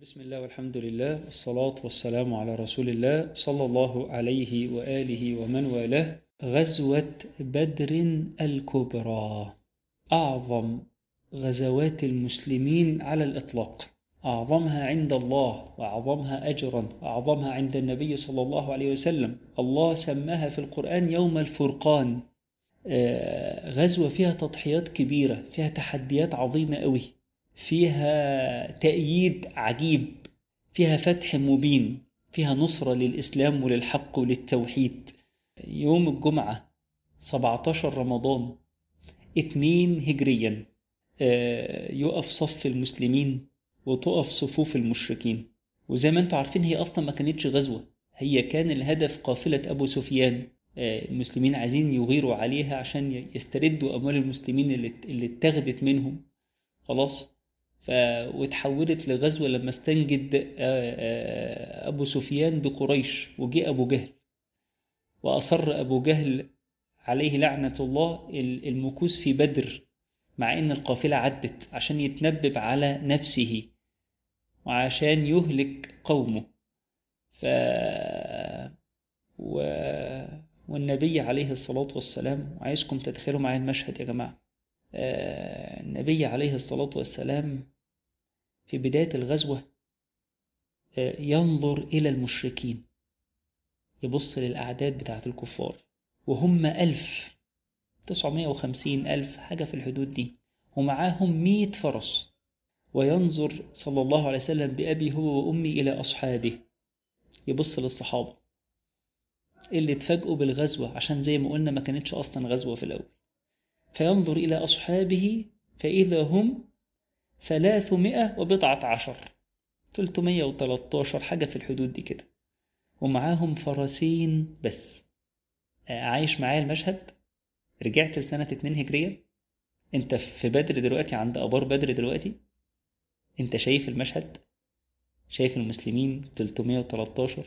بسم الله والحمد لله والصلاة والسلام على رسول الله صلى الله عليه وآله ومن والاه غزوة بدر الكبرى أعظم غزوات المسلمين على الإطلاق أعظمها عند الله وأعظمها أجرا وأعظمها عند النبي صلى الله عليه وسلم الله سماها في القرآن يوم الفرقان غزوة فيها تضحيات كبيرة فيها تحديات عظيمة قوي فيها تأييد عجيب فيها فتح مبين فيها نصرة للإسلام وللحق وللتوحيد يوم الجمعة 17 رمضان 2 هجريا يقف صف المسلمين وتقف صفوف المشركين وزي ما انتم عارفين هي أصلا ما كانتش غزوة هي كان الهدف قافلة أبو سفيان المسلمين عايزين يغيروا عليها عشان يستردوا أموال المسلمين اللي اتخذت منهم خلاص ف... وتحولت لغزوة لما استنجد أبو سفيان بقريش وجاء أبو جهل وأصر أبو جهل عليه لعنة الله المكوس في بدر مع إن القافلة عدت عشان يتنبب على نفسه وعشان يهلك قومه ف... و... والنبي عليه الصلاة والسلام عايزكم تتخيلوا معايا المشهد يا جماعة النبي عليه الصلاة والسلام في بداية الغزوة ينظر إلى المشركين يبص للأعداد بتاعة الكفار وهم ألف تسعمائة وخمسين ألف حاجة في الحدود دي ومعاهم مئة فرس وينظر صلى الله عليه وسلم بأبي هو وأمي إلى أصحابه يبص للصحابة اللي اتفاجئوا بالغزوة عشان زي ما قلنا ما كانتش أصلا غزوة في الأول فينظر إلى أصحابه فإذا هم ثلاثمائة وبضعة عشر تلتمية وتلاتاشر حاجة في الحدود دي كده ومعاهم فرسين بس عايش معايا المشهد رجعت لسنة اتنين هجرية انت في بدر دلوقتي عند أبار بدر دلوقتي انت شايف المشهد شايف المسلمين تلتمية وتلاتاشر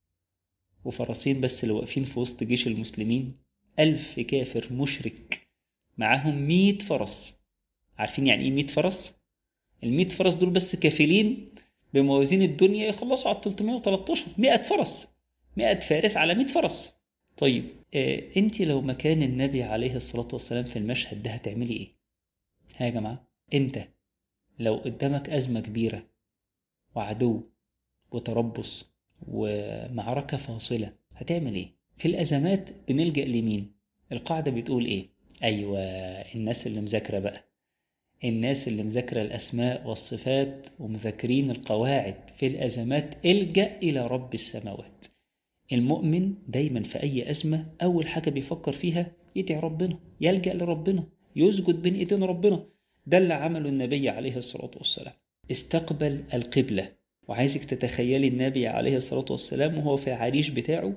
وفرسين بس اللي واقفين في وسط جيش المسلمين ألف كافر مشرك معاهم مية فرس عارفين يعني ايه مية فرس؟ المية فرس دول بس كافلين بموازين الدنيا يخلصوا على 313 مئة فرس مئة فارس على مئة فرس طيب آه انت لو مكان النبي عليه الصلاة والسلام في المشهد ده هتعملي ايه ها يا جماعة انت لو قدامك أزمة كبيرة وعدو وتربص ومعركة فاصلة هتعمل ايه في الأزمات بنلجأ لمين القاعدة بتقول ايه أيوة الناس اللي مذاكرة بقى الناس اللي مذاكرة الأسماء والصفات ومذاكرين القواعد في الأزمات الجأ إلى رب السماوات المؤمن دايما في أي أزمة أول حاجة بيفكر فيها يدعي ربنا يلجأ لربنا يسجد بين إيدين ربنا ده اللي عمله النبي عليه الصلاة والسلام استقبل القبلة وعايزك تتخيلي النبي عليه الصلاة والسلام وهو في العريش بتاعه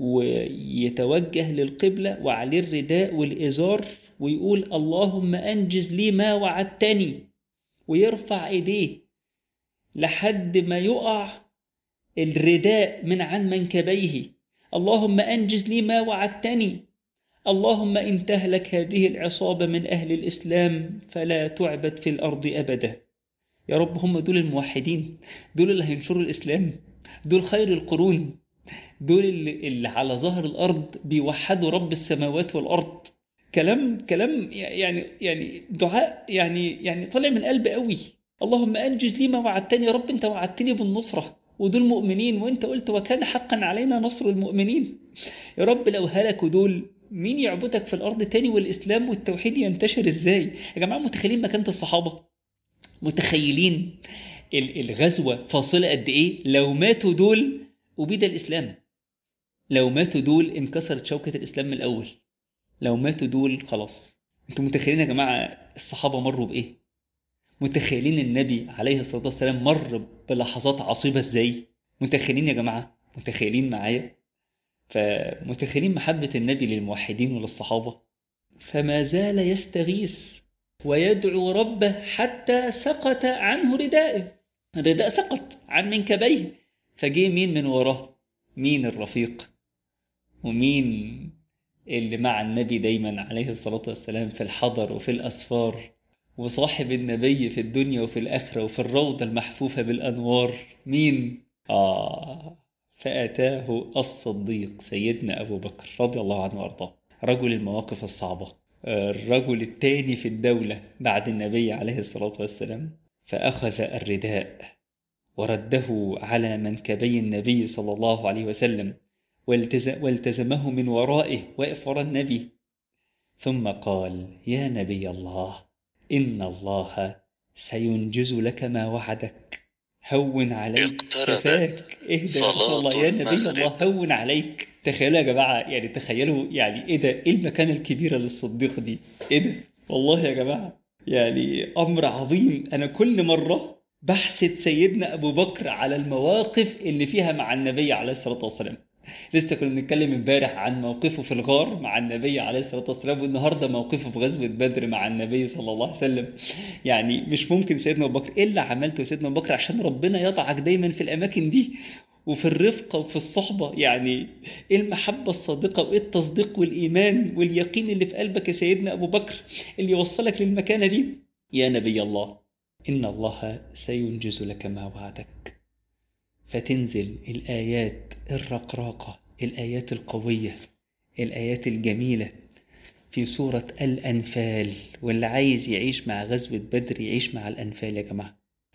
ويتوجه للقبلة وعليه الرداء والإزار ويقول اللهم أنجز لي ما وعدتني ويرفع إيديه لحد ما يقع الرداء من عن منكبيه اللهم أنجز لي ما وعدتني اللهم إن تهلك هذه العصابة من أهل الإسلام فلا تعبد في الأرض أبدا يا رب هم دول الموحدين دول اللي هينشروا الإسلام دول خير القرون دول اللي, اللي على ظهر الأرض بيوحدوا رب السماوات والأرض كلام كلام يعني يعني دعاء يعني يعني طالع من القلب قوي اللهم أنجز لي ما وعدتني يا رب أنت وعدتني بالنصرة ودول مؤمنين وأنت قلت وكان حقا علينا نصر المؤمنين يا رب لو هلكوا دول مين يعبدك في الأرض تاني والإسلام والتوحيد ينتشر إزاي يا جماعة متخيلين مكانة الصحابة متخيلين الغزوة فاصلة قد إيه لو ماتوا دول وبيد الإسلام لو ماتوا دول انكسرت شوكة الإسلام من الأول لو ماتوا دول خلاص انتوا متخيلين يا جماعة الصحابة مروا بإيه متخيلين النبي عليه الصلاة والسلام مر بلحظات عصيبة ازاي متخيلين يا جماعة متخيلين معايا فمتخيلين محبة النبي للموحدين وللصحابة فما زال يستغيث ويدعو ربه حتى سقط عنه ردائه الرداء سقط عن منكبيه فجه مين من وراه مين الرفيق ومين اللي مع النبي دايما عليه الصلاة والسلام في الحضر وفي الأسفار وصاحب النبي في الدنيا وفي الآخرة وفي الروضة المحفوفة بالأنوار مين؟ آه فأتاه الصديق سيدنا أبو بكر رضي الله عنه وأرضاه رجل المواقف الصعبة الرجل الثاني في الدولة بعد النبي عليه الصلاة والسلام فأخذ الرداء ورده على منكبي النبي صلى الله عليه وسلم والتزمه من ورائه واقف وراء النبي ثم قال يا نبي الله إن الله سينجز لك ما وعدك هون عليك كفاك اهدى يا رسول الله يا نبي الله هون عليك تخيلوا يا جماعة يعني تخيلوا يعني ايه ده ايه المكانة الكبيرة للصديق دي ايه ده والله يا جماعة يعني امر عظيم انا كل مرة بحسد سيدنا ابو بكر على المواقف اللي فيها مع النبي عليه الصلاة والسلام لسه كنا بنتكلم امبارح عن موقفه في الغار مع النبي عليه الصلاه والسلام والنهارده موقفه في غزوه بدر مع النبي صلى الله عليه وسلم يعني مش ممكن سيدنا ابو بكر ايه اللي عملته سيدنا ابو بكر عشان ربنا يضعك دايما في الاماكن دي وفي الرفقه وفي الصحبه يعني ايه المحبه الصادقه وايه التصديق والايمان واليقين اللي في قلبك يا سيدنا ابو بكر اللي يوصلك للمكانه دي يا نبي الله ان الله سينجز لك ما وعدك فتنزل الآيات الرقراقة الآيات القوية الآيات الجميلة في سورة الأنفال واللي عايز يعيش مع غزوة بدر يعيش مع الأنفال يا جماعة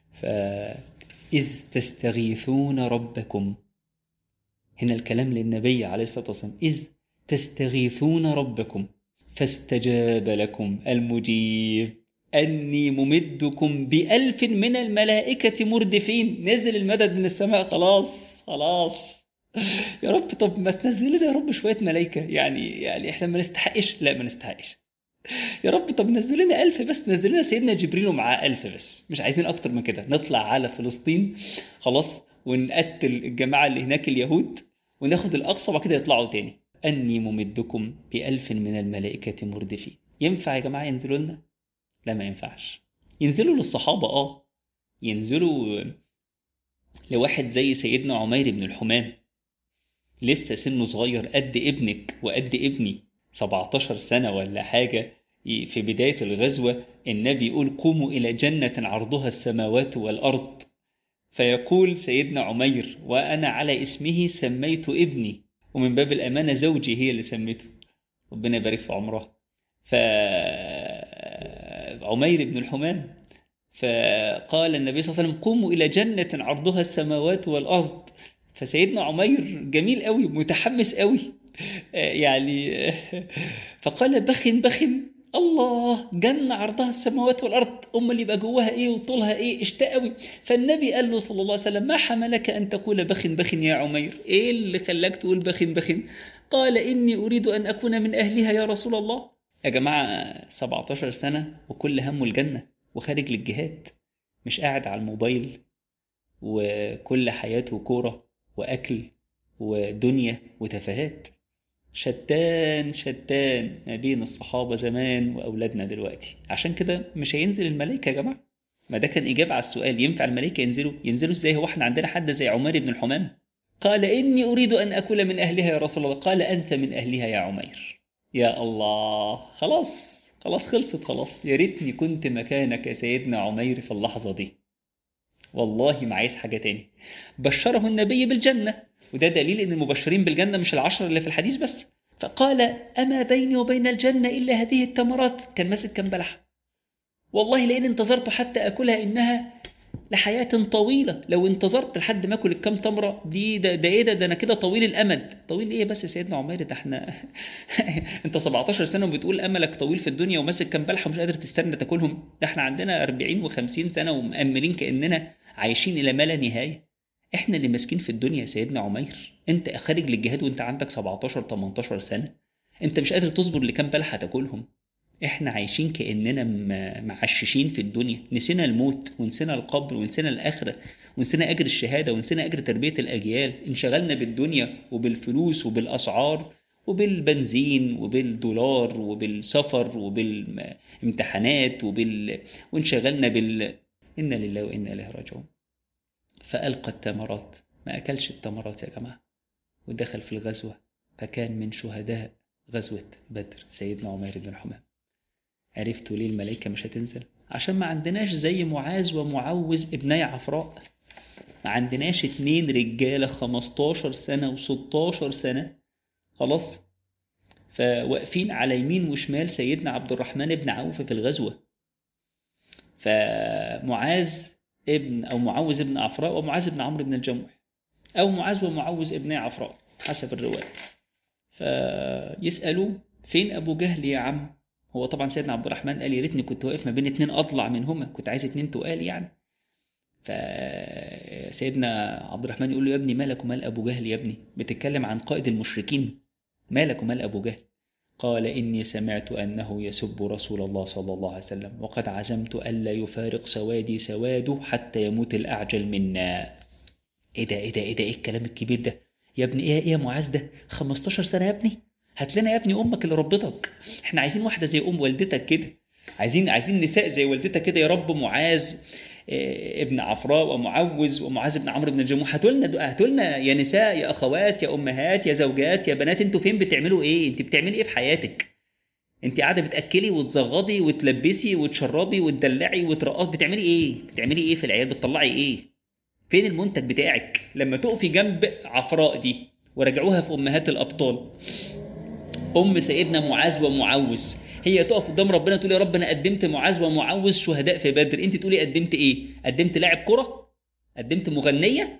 فإذ تستغيثون ربكم هنا الكلام للنبي عليه الصلاة والسلام إذ تستغيثون ربكم فاستجاب لكم المجيب أني ممدكم بألف من الملائكة مردفين نزل المدد من السماء خلاص خلاص يا رب طب ما تنزل لنا يا رب شوية ملائكة يعني يعني احنا ما نستحقش لا ما نستحقش يا رب طب نزل لنا ألف بس نزل لنا سيدنا جبريل ومعاه ألف بس مش عايزين أكتر من كده نطلع على فلسطين خلاص ونقتل الجماعة اللي هناك اليهود وناخد الأقصى وبعد كده يطلعوا تاني أني ممدكم بألف من الملائكة مردفين ينفع يا جماعة ينزلوا لنا؟ لا ما ينفعش ينزلوا للصحابة اه ينزلوا لواحد زي سيدنا عمير بن الحمام لسه سنه صغير قد ابنك وقد ابني 17 سنة ولا حاجة في بداية الغزوة النبي يقول قوموا إلى جنة عرضها السماوات والأرض فيقول سيدنا عمير وأنا على اسمه سميت ابني ومن باب الأمانة زوجي هي اللي سميته ربنا يبارك في عمرها ف عمير بن الحمام فقال النبي صلى الله عليه وسلم قوموا إلى جنة عرضها السماوات والأرض فسيدنا عمير جميل قوي متحمس قوي يعني فقال بخن بخن الله جنة عرضها السماوات والأرض أم اللي يبقى جواها إيه وطولها إيه اشتاق قوي فالنبي قال له صلى الله عليه وسلم ما حملك أن تقول بخن بخن يا عمير إيه اللي خلاك تقول بخن بخن قال إني أريد أن أكون من أهلها يا رسول الله يا جماعة 17 سنة وكل همه الجنة وخارج للجهاد مش قاعد على الموبايل وكل حياته كورة وأكل ودنيا وتفاهات شتان شتان ما بين الصحابة زمان وأولادنا دلوقتي عشان كده مش هينزل الملائكة يا جماعة ما ده كان إجابة على السؤال ينفع الملائكة ينزلوا ينزلوا إزاي هو احنا عندنا حد زي عمير بن الحمام قال إني أريد أن أكون من أهلها يا رسول الله قال أنت من أهلها يا عمير يا الله خلاص خلاص خلصت خلاص يا ريتني كنت مكانك يا سيدنا عمير في اللحظة دي والله ما عايز حاجة تاني بشره النبي بالجنة وده دليل ان المبشرين بالجنة مش العشرة اللي في الحديث بس فقال أما بيني وبين الجنة إلا هذه التمرات كان ماسك كم بلح والله لئن انتظرت حتى أكلها إنها لحياة طويلة لو انتظرت لحد ما اكل الكام تمرة دي ده, ده ايه ده ده انا كده طويل الامد طويل ايه بس يا سيدنا عمير ده احنا انت 17 سنة وبتقول املك طويل في الدنيا وماسك كام بلحة ومش قادر تستنى تاكلهم ده احنا عندنا 40 و50 سنة ومأملين كأننا عايشين الى ما لا نهاية احنا اللي ماسكين في الدنيا يا سيدنا عمير انت خارج للجهاد وانت عندك 17 18 سنة انت مش قادر تصبر لكام بلحة تاكلهم احنا عايشين كاننا معششين في الدنيا نسينا الموت ونسينا القبر ونسينا الاخره ونسينا اجر الشهاده ونسينا اجر تربيه الاجيال انشغلنا بالدنيا وبالفلوس وبالاسعار وبالبنزين وبالدولار وبالسفر وبالامتحانات وبال وانشغلنا بال انا لله وانا اليه راجعون فالقى التمرات ما اكلش التمرات يا جماعه ودخل في الغزوه فكان من شهداء غزوه بدر سيدنا عمير بن الحمام عرفتوا ليه الملائكة مش هتنزل عشان ما عندناش زي معاذ ومعوذ ابني عفراء ما عندناش اتنين رجالة 15 سنة و16 سنة خلاص فواقفين على يمين وشمال سيدنا عبد الرحمن بن عوف في الغزوة فمعاذ ابن أو معوذ بن عفراء ومعاذ بن عمرو بن الجموح أو معاذ ومعوذ ابن عفراء حسب الرواية فيسألوا فين أبو جهل يا عم هو طبعا سيدنا عبد الرحمن قال يا ريتني كنت واقف ما بين اتنين أضلع منهما كنت عايز اتنين تقال يعني فسيدنا عبد الرحمن يقول له يا ابني مالك ومال أبو جهل يا ابني بتتكلم عن قائد المشركين مالك ومال أبو جهل قال إني سمعت أنه يسب رسول الله صلى الله عليه وسلم وقد عزمت ألا يفارق سوادي سواده حتى يموت الأعجل منا إيه ده إيه ده إيه ده إيه الكلام الكبير ده يا ابني إيه إيه يا معاذ ده 15 سنة يا ابني هات لنا يا ابني أمك اللي ربتك إحنا عايزين واحدة زي أم والدتك كده عايزين عايزين نساء زي والدتك كده يا رب معاذ ابن عفراء ومعوذ ومعاذ بن عمرو بن الجموح هاتوا لنا هاتوا لنا يا نساء يا اخوات يا امهات يا زوجات يا بنات انتوا فين بتعملوا ايه انت بتعملي ايه في حياتك انت قاعده بتاكلي وتزغضي وتلبسي وتشربي وتدلعي وترقصي بتعملي ايه بتعملي ايه في العيال بتطلعي ايه فين المنتج بتاعك لما تقفي جنب عفراء دي وراجعوها في امهات الابطال ام سيدنا معاذ ومعوذ هي تقف قدام ربنا تقول يا رب انا قدمت معاذ ومعوذ شهداء في بدر انت تقولي قدمت ايه قدمت لاعب كره قدمت مغنيه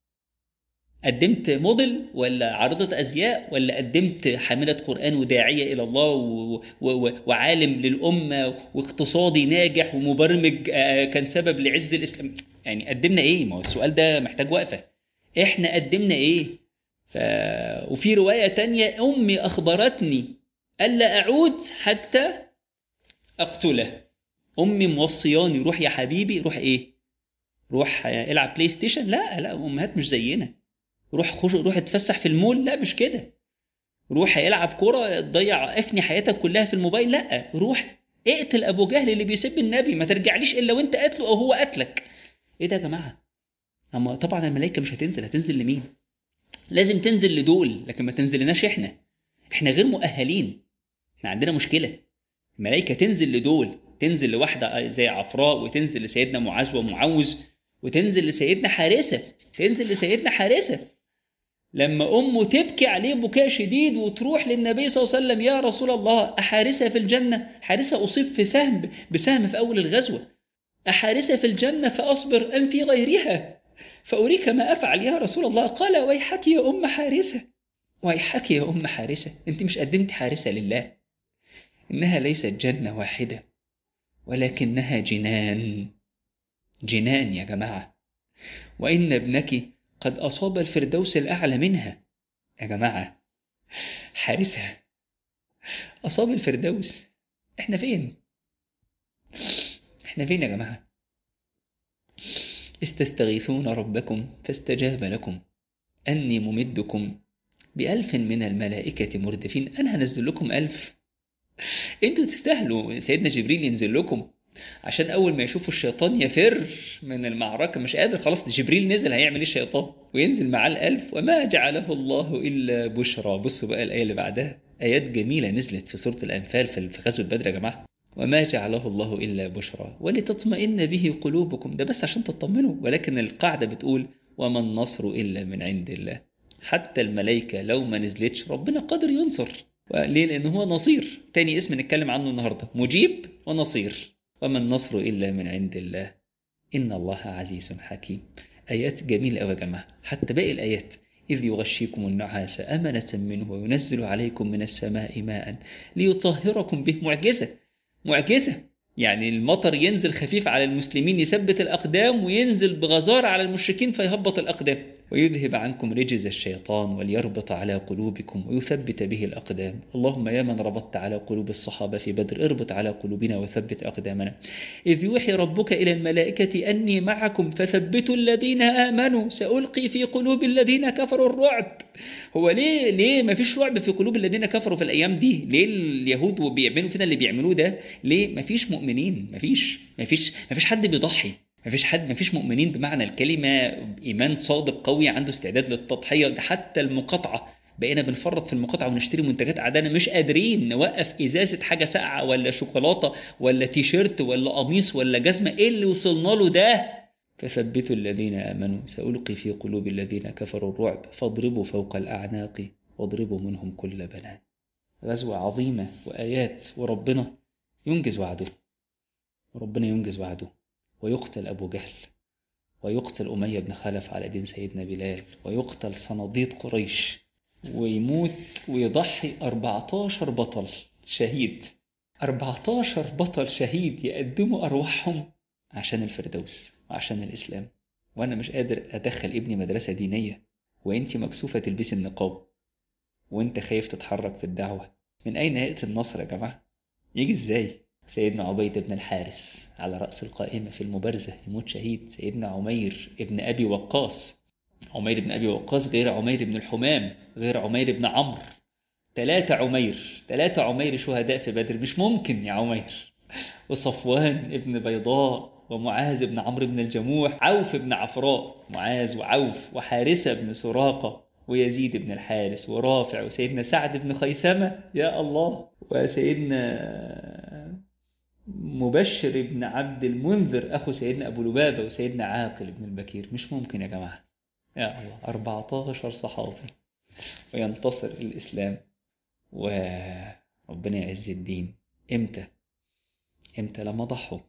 قدمت موديل ولا عارضة أزياء ولا قدمت حاملة قرآن وداعية إلى الله و... و... وعالم للأمة واقتصادي ناجح ومبرمج كان سبب لعز الإسلام يعني قدمنا إيه ما هو السؤال ده محتاج وقفة إحنا قدمنا إيه ف... وفي رواية تانية أمي أخبرتني ألا أعود حتى أقتله أمي موصياني روح يا حبيبي روح إيه روح العب بلاي ستيشن لا لا أمهات مش زينا روح خش روح اتفسح في المول لا مش كده روح العب كرة تضيع افني حياتك كلها في الموبايل لا روح اقتل ابو جهل اللي بيسب النبي ما ترجعليش الا وانت قتله او هو قتلك ايه ده يا جماعه اما طبعا الملائكه مش هتنزل هتنزل لمين لازم تنزل لدول لكن ما تنزلناش احنا احنا غير مؤهلين احنا عندنا مشكله الملائكه تنزل لدول تنزل لواحده زي عفراء وتنزل لسيدنا معاذ ومعوذ وتنزل لسيدنا حارثه تنزل لسيدنا حارثه لما أمه تبكي عليه بكاء شديد وتروح للنبي صلى الله عليه وسلم يا رسول الله أحارسة في الجنة حارسة أصيب في سهم بسهم في أول الغزوة أحارسة في الجنة فأصبر أم في غيرها فأريك ما أفعل يا رسول الله قال ويحك يا أم حارسة ويحك يا أم حارسة أنت مش قدمت حارسة لله إنها ليست جنة واحدة ولكنها جنان جنان يا جماعة وإن ابنك قد أصاب الفردوس الأعلى منها يا جماعة حارسة أصاب الفردوس إحنا فين؟ إحنا فين يا جماعة؟ استستغيثون ربكم فاستجاب لكم أني ممدكم بألف من الملائكة مردفين أنا هنزل لكم ألف انتوا تستاهلوا سيدنا جبريل ينزل لكم عشان اول ما يشوفوا الشيطان يفر من المعركة مش قادر خلاص جبريل نزل هيعمل ايه الشيطان وينزل معاه الألف وما جعله الله إلا بشرى بصوا بقى الآية اللي بعدها آيات جميلة نزلت في سورة الأنفال في غزوة بدر يا جماعة وما جعله الله إلا بشرى ولتطمئن به قلوبكم ده بس عشان تطمنوا ولكن القاعدة بتقول وما النصر إلا من عند الله حتى الملائكة لو ما نزلتش ربنا قادر ينصر ليه؟ لأن هو نصير تاني اسم نتكلم عنه النهاردة مجيب ونصير وما النصر إلا من عند الله إن الله عزيز حكيم آيات جميلة أوي يا جماعة حتى باقي الآيات إذ يغشيكم النعاس أمنة منه وينزل عليكم من السماء ماء ليطهركم به معجزة معجزة يعني المطر ينزل خفيف على المسلمين يثبت الأقدام وينزل بغزارة على المشركين فيهبط الأقدام ويذهب عنكم رجز الشيطان وليربط على قلوبكم ويثبت به الأقدام اللهم يا من ربطت على قلوب الصحابة في بدر اربط على قلوبنا وثبت أقدامنا إذ يوحي ربك إلى الملائكة أني معكم فثبتوا الذين آمنوا سألقي في قلوب الذين كفروا الرعب هو ليه ليه ما فيش رعب في قلوب الذين كفروا في الأيام دي ليه اليهود بيعملوا فينا اللي بيعملوه ده ليه ما فيش مؤمنين ما فيش ما فيش ما فيش حد بيضحي ما فيش حد ما فيش مؤمنين بمعنى الكلمة إيمان صادق قوي عنده استعداد للتضحية ده حتى المقاطعة بقينا بنفرط في المقاطعة ونشتري منتجات أعدائنا مش قادرين نوقف إزازة حاجة ساقعة ولا شوكولاتة ولا تيشيرت ولا قميص ولا جزمة إيه اللي وصلنا له ده فثبتوا الذين آمنوا سألقي في قلوب الذين كفروا الرعب فاضربوا فوق الأعناق واضربوا منهم كل بنان غزوة عظيمة وآيات وربنا ينجز وعده وربنا ينجز وعده ويقتل أبو جهل ويقتل أمية بن خلف على دين سيدنا بلال ويقتل صناديد قريش ويموت ويضحي 14 بطل شهيد 14 بطل شهيد يقدموا أرواحهم عشان الفردوس وعشان الإسلام وأنا مش قادر أدخل ابني مدرسة دينية وأنت مكسوفة تلبسي النقاب وأنت خايف تتحرك في الدعوة من أين يأتي النصر يا جماعة؟ يجي إزاي؟ سيدنا عبيد بن الحارث على رأس القائمة في المبارزة يموت شهيد سيدنا عمير ابن أبي وقاص عمير بن أبي وقاص غير عمير بن الحمام غير عمير بن عمرو ثلاثة عمير ثلاثة عمير شهداء في بدر مش ممكن يا عمير وصفوان ابن بيضاء ومعاذ بن عمرو بن الجموح عوف بن عفراء معاذ وعوف وحارثة بن سراقة ويزيد بن الحارث ورافع وسيدنا سعد بن خيثمة يا الله وسيدنا مبشر بن عبد المنذر أخو سيدنا أبو لبابة وسيدنا عاقل بن البكير مش ممكن يا جماعة يا الله 14 صحابي وينتصر الإسلام وربنا يعز الدين إمتى إمتى لما ضحوا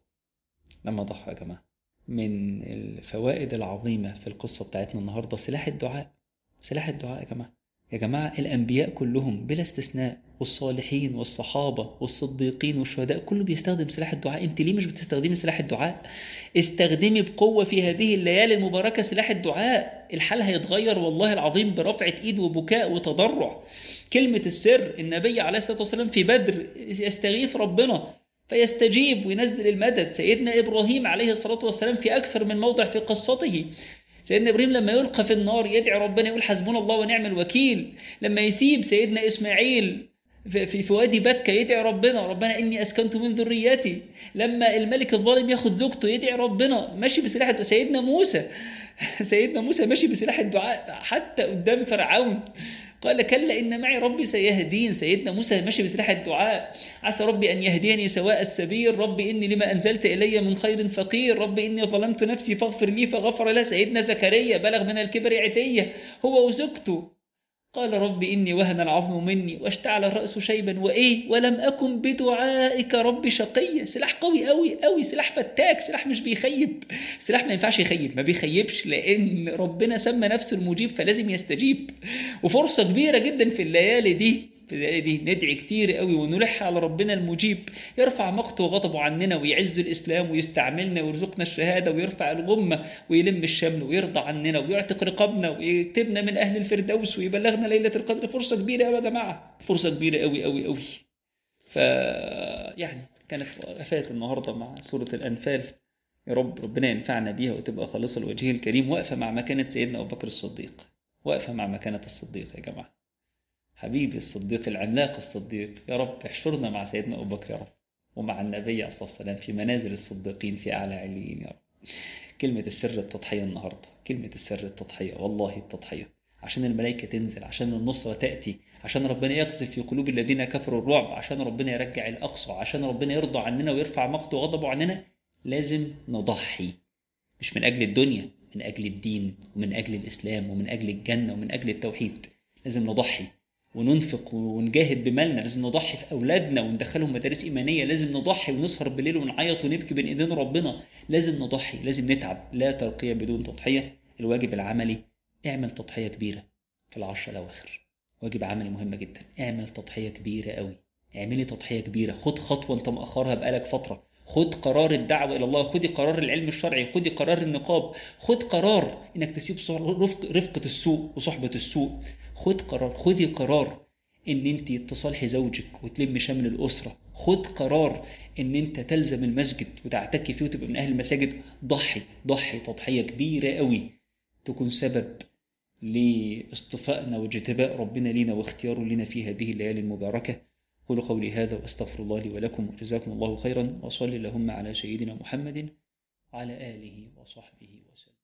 لما ضحوا يا جماعة من الفوائد العظيمة في القصة بتاعتنا النهاردة سلاح الدعاء سلاح الدعاء يا جماعة يا جماعة الأنبياء كلهم بلا استثناء والصالحين والصحابة والصديقين والشهداء كله بيستخدم سلاح الدعاء انت ليه مش بتستخدمي سلاح الدعاء استخدمي بقوة في هذه الليالي المباركة سلاح الدعاء الحال هيتغير والله العظيم برفعة ايد وبكاء وتضرع كلمة السر النبي عليه الصلاة والسلام في بدر يستغيث ربنا فيستجيب وينزل المدد سيدنا إبراهيم عليه الصلاة والسلام في أكثر من موضع في قصته سيدنا إبراهيم لما يلقى في النار يدعي ربنا يقول حسبنا الله ونعم الوكيل لما يسيب سيدنا إسماعيل في, في وادي بكة يدعي ربنا ربنا إني أسكنت من ذريتي لما الملك الظالم ياخد زوجته يدعي ربنا ماشي بسلاح سيدنا موسى سيدنا موسى ماشي بسلاح الدعاء حتى قدام فرعون قال كلا إن معي ربي سيهدين سيدنا موسى ماشي بسلاح الدعاء عسى ربي أن يهديني سواء السبيل ربي إني لما أنزلت إلي من خير فقير ربي إني ظلمت نفسي فاغفر لي فغفر له سيدنا زكريا بلغ من الكبر عتية هو وزوجته قال ربي إني وهن العظم مني واشتعل الرأس شيبا وإيه ولم أكن بدعائك ربي شقيا سلاح قوي قوي قوي سلاح فتاك سلاح مش بيخيب سلاح ما ينفعش يخيب ما بيخيبش لأن ربنا سمى نفسه المجيب فلازم يستجيب وفرصة كبيرة جدا في الليالي دي في الليالي دي ندعي كتير قوي ونلح على ربنا المجيب يرفع مقته وغضبه عننا ويعز الإسلام ويستعملنا ويرزقنا الشهادة ويرفع الغمة ويلم الشمل ويرضى عننا ويعتق رقابنا ويكتبنا من أهل الفردوس ويبلغنا ليلة القدر فرصة كبيرة قوي يا جماعة فرصة كبيرة قوي قوي قوي ف يعني كانت وقفات النهاردة مع سورة الأنفال يا رب ربنا ينفعنا بيها وتبقى خالصة لوجهه الكريم واقفة مع مكانة سيدنا أبو بكر الصديق واقفة مع مكانة الصديق يا جماعة حبيبي الصديق العملاق الصديق يا رب احشرنا مع سيدنا أبو بكر يا رب ومع النبي عليه الصلاة والسلام في منازل الصديقين في أعلى عليين يا رب كلمة السر التضحية النهاردة كلمة السر التضحية والله التضحية عشان الملائكة تنزل عشان النصرة تأتي عشان ربنا يقذف في قلوب الذين كفروا الرعب عشان ربنا يرجع الأقصى عشان ربنا يرضى عننا ويرفع مقته وغضبه عننا لازم نضحي مش من أجل الدنيا من أجل الدين ومن أجل الإسلام ومن أجل الجنة ومن أجل التوحيد لازم نضحي وننفق ونجاهد بمالنا لازم نضحي في أولادنا وندخلهم مدارس إيمانية لازم نضحي ونسهر بالليل ونعيط ونبكي بين إيدين ربنا لازم نضحي لازم نتعب لا ترقية بدون تضحية الواجب العملي اعمل تضحية كبيرة في العشر الأواخر واجب عملي مهم جدا اعمل تضحية كبيرة قوي اعملي تضحية كبيرة خد خطوة انت مأخرها بقالك فترة خد قرار الدعوة إلى الله خدي قرار العلم الشرعي خدي قرار النقاب خد قرار إنك تسيب رفق رفقة السوء وصحبة السوء خد قرار خدي قرار إن أنت تصالحي زوجك وتلم شمل الأسرة خد قرار إن أنت تلزم المسجد وتعتكي فيه وتبقى من أهل المساجد ضحي ضحي تضحية كبيرة قوي تكون سبب لاصطفائنا واجتباء ربنا لنا واختياره لنا في هذه الليالي المباركة قولوا قولي هذا واستغفر الله لي ولكم وجزاكم الله خيرا وصلي اللهم على سيدنا محمد وعلى آله وصحبه وسلم